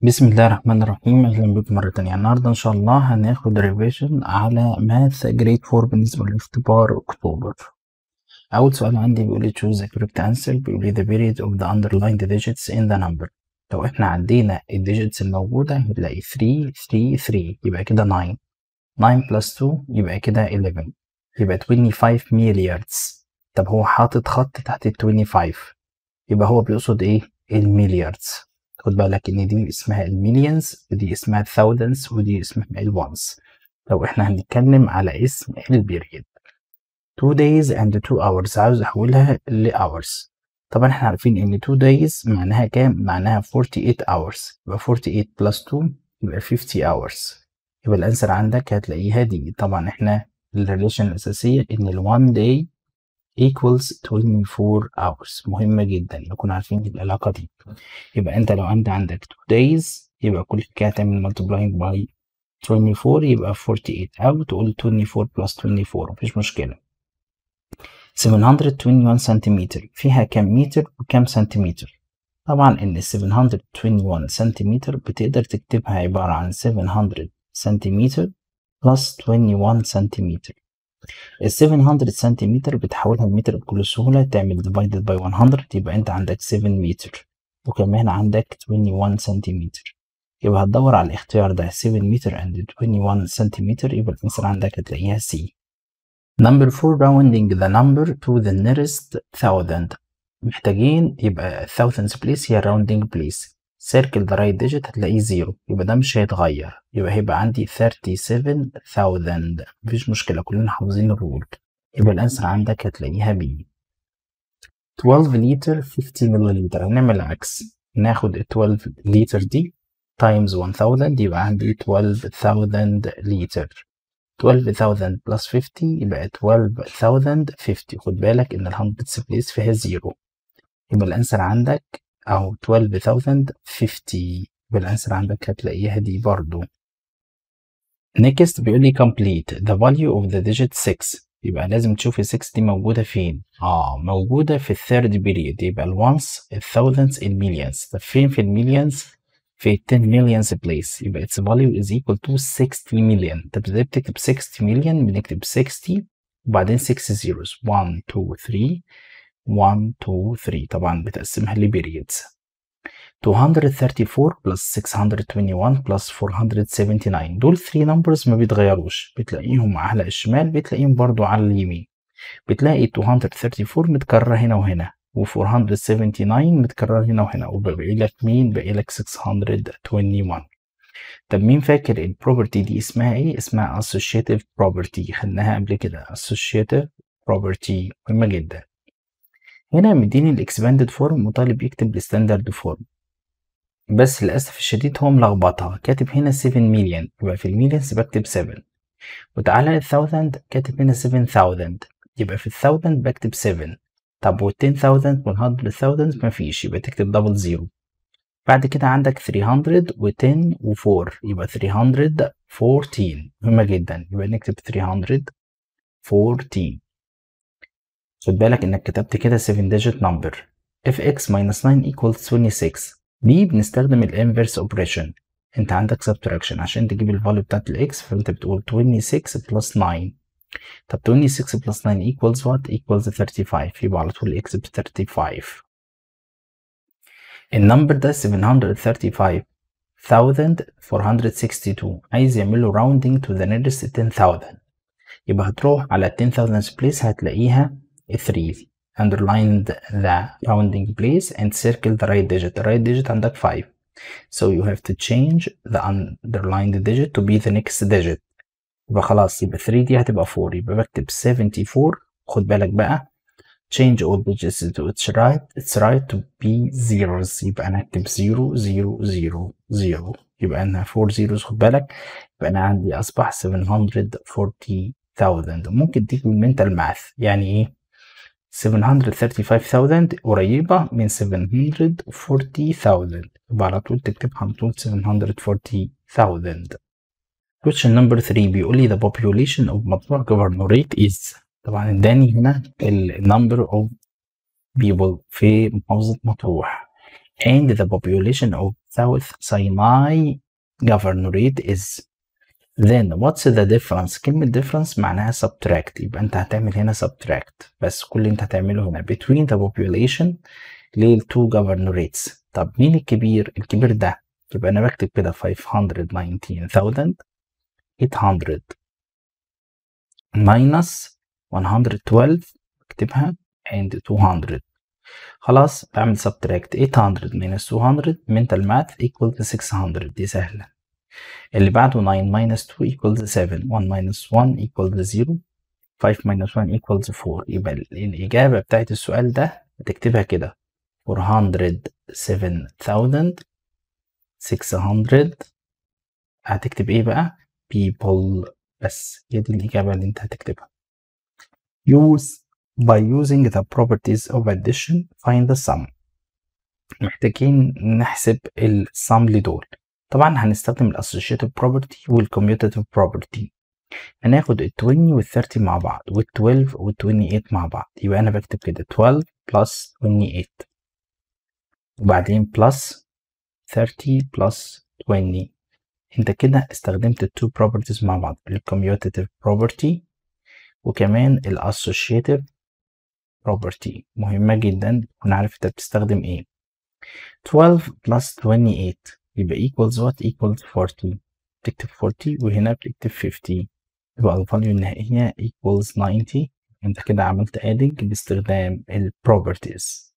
بسم الله الرحمن الرحيم اهلا بكم مرة تانية النهاردة ان شاء الله هناخد ريفيجن على ماث جريد 4 بالنسبة لاختبار اكتوبر اول سؤال عندي بيقول لي choose the correct answer بيقول لي the period of the underlined digits in the number لو احنا عدينا الديجيتس الموجودة هنلاقي 3 3 3 يبقى كده 9 9 plus 2 يبقى كده 11 يبقى 25 ملياردز طب هو حاطط خط تحت ال 25 يبقى هو بيقصد ايه الملياردز خد بالك ان دي اسمها المليونز ودي اسمها الثاوزندز ودي اسمها الوانس لو احنا هنتكلم على اسم البيريد 2 days and 2 hours عاوز احولها ل hours طبعا احنا عارفين ان 2 days معناها كام معناها 48 hours يبقى 48 plus 2 يبقى 50 hours يبقى الانسر عندك هتلاقيها دي طبعا احنا الريليشن الاساسيه ان ال 1 day equals 24 hours مهمة جدا نكون عارفين العلاقة دي يبقى انت لو انت عندك 2 days يبقى كل حكاية تعمل multiplying by 24 يبقى 48 او تقول 24 plus 24 مفيش مشكلة 721 سنتيمتر فيها كام متر وكام سنتيمتر طبعا ان 721 سنتيمتر بتقدر تكتبها عبارة عن 700 سنتيمتر plus 21 سنتيمتر ال 700 سنتيمتر بتحولها لمتر بكل سهولة تعمل divided by 100 يبقى انت عندك 7 متر وكمان عندك 21 سنتيمتر يبقى هتدور على الاختيار ده 7 متر and 21 سنتيمتر يبقى الانسر عندك هتلاقيها C number 4 rounding the number to the nearest thousand محتاجين يبقى thousands place هي rounding place circle the right digit هتلاقيه زيرو يبقى ده مش هيتغير يبقى هيبقى عندي 37000 مفيش مشكلة كلنا حافظين الرول يبقى الأنسر عندك هتلاقيها بي 12 لتر 50 مللتر هنعمل العكس ناخد ال 12 لتر دي تايمز 1000 يبقى عندي 12000 لتر 12000 بلس 50 يبقى 12050 خد بالك إن ال 100 بليس فيها زيرو يبقى الأنسر عندك أو 12050 بالأنسر عندك هتلاقيها دي برضو next بيقول لي complete the value of the digit 6 يبقى لازم تشوف ال 6 دي موجودة فين اه موجودة في الثيرد period يبقى ال ones ال thousands ال millions طب فين في المليونز في ال 10 millions place يبقى its value is equal to 60 million طب ازاي بتكتب 60 million بنكتب 60 وبعدين 6 zeros 1 2 3 1 2 3 طبعا بتقسمها لبيريدز 234 plus 621 plus 479 دول 3 numbers ما بيتغيروش بتلاقيهم على الشمال بتلاقيهم برضو على اليمين بتلاقي 234 متكررة هنا وهنا و479 متكررة هنا وهنا وباقي لك مين باقي لك 621 طب مين فاكر البروبرتي دي اسمها ايه اسمها associative property خدناها قبل كده associative property مهمة جدا هنا مديني الاكسباندد فورم وطالب يكتب الستاندرد فورم بس للأسف الشديد هو ملخبطها كاتب هنا 7 مليون يبقى في المليونز بكتب 7 وتعالى للثاوزند كاتب هنا 7000 يبقى في الثاوزند بكتب 7 طب وال 10000 وال 100000 مفيش يبقى تكتب دبل زيرو بعد كده عندك 310 و4 يبقى 314 مهمة جدا يبقى نكتب 314 خد بالك انك كتبت كده 7 digit number fx minus 9 equals 26 دي بنستخدم الانفرس اوبريشن انت عندك subtraction عشان تجيب الفاليو بتاعت الاكس فانت بتقول 26 plus 9 طب 26 plus 9 equals what equals 35 يبقى على طول اكس ب 35 النمبر ده 735462 عايز يعمله rounding to the nearest 10000 يبقى هتروح على 10000 place هتلاقيها 3 underlined the rounding place and circle the right digit the right digit عندك 5 so you have to change the underlined digit to be the next digit يبقى خلاص يبقى 3 دي هتبقى 4 يبقى بكتب 74 خد بالك بقى change all digits to its right its right to be zeros يبقى انا هكتب 0 0 0 0 يبقى انا 4 zeros خد بالك يبقى انا عندي اصبح 740000 ممكن تيجي من mental math يعني ايه 735,000 قريبة من 740,000 يبقى على طول تكتبها على طول 740,000 question number 3 بيقول لي the population of مطروح governorate is طبعا اداني هنا ال number of people في محافظة مطروح and the population of South Sinai governorate is then what's the difference كلمة difference معناها subtract يبقى انت هتعمل هنا subtract بس كل اللي انت هتعمله هنا between the population لل two governorates طب مين الكبير الكبير ده يبقى انا بكتب كده 519800 minus 112 بكتبها and 200 خلاص بعمل subtract 800 minus 200 mental math equals 600 دي سهلة اللي بعده 9 minus 2 equals 7 1 minus 1 equals 0 5 minus 1 equals 4 يبقى الإجابة بتاعت السؤال ده هتكتبها كده 407,600 هتكتب ايه بقى people بس هي دي الإجابة اللي انت هتكتبها use by using the properties of addition find the sum محتاجين نحسب السم لدول طبعا هنستخدم ال associative property وال commutative property هناخد ال 20 وال 30 مع بعض وال 12 وال 28 مع بعض يبقى انا بكتب كده 12 plus 28 وبعدين plus 30 plus 20 انت كده استخدمت ال two properties مع بعض ال commutative property وكمان ال associative property مهمة جدا تكون عارف انت بتستخدم ايه 12 plus 28 يبقى equals what equals 40 بتكتب 40 وهنا بتكتب 50 يبقى الفاليو النهائية equals 90 انت كده عملت adding باستخدام ال properties